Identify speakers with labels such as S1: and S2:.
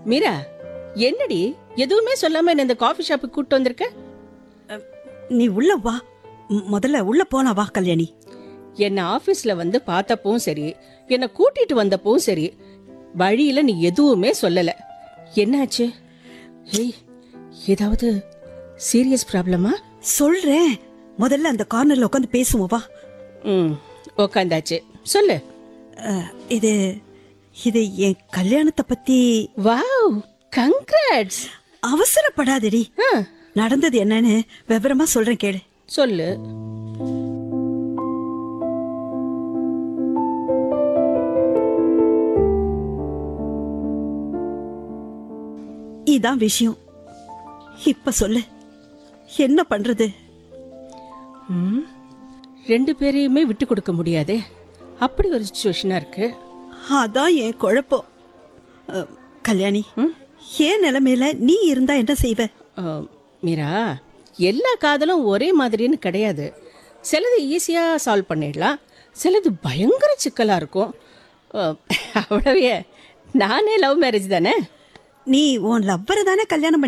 S1: மீரா என்னடி எதுவுமே சொல்லாம என்ன இந்த காஃபி ஷாப்புக்கு கூட்டு வந்திருக்க
S2: நீ உள்ள வா ம், முதல்ல உள்ள போலாம் வா கல்யாணி
S1: என்ன ஆபீஸ்ல வந்து பார்த்தப்பவும் சரி என்ன கூட்டிட்டு வந்தப்பவும் சரி வழியில நீ எதுவுமே சொல்லல என்னாச்சு ஏய் ஏதாவது சீரியஸ் ப்ராப்ளமா
S2: சொல்றேன் முதல்ல அந்த கார்னர்ல உட்காந்து பேசுவோம் வா
S1: ம் உக்காந்தாச்சு சொல்லு
S2: அஹ், இது இது என் கல்யாணத்தை பத்தி
S1: வாவ் கங்க்ராட்ஸ்
S2: அவசரப்படாதடி நடந்தது என்னன்னு விவரமா சொல்றேன் கேளு
S1: சொல்லு
S2: இதான் விஷயம் இப்ப சொல்லு என்ன பண்றது
S1: ம் ரெண்டு பேரையுமே விட்டு கொடுக்க முடியாதே அப்படி ஒரு சுச்சுவேஷனா இருக்கு
S2: அதான் என் குழப்பம் அஹ், கல்யாணி ஏன் நிலைமையில நீ இருந்தா என்ன செய்வ
S1: அஹ், மீரா எல்லா காதலும் ஒரே மாதிரின்னு கிடையாது சிலது ஈஸியாக சால்வ் பண்ணிடலாம் சிலது பயங்கர சிக்கலாக இருக்கும் அஹ், அவ்வளவே நானே லவ் மேரேஜ் தானே
S2: நீ உன் லவ்வரை தானே கல்யாணம்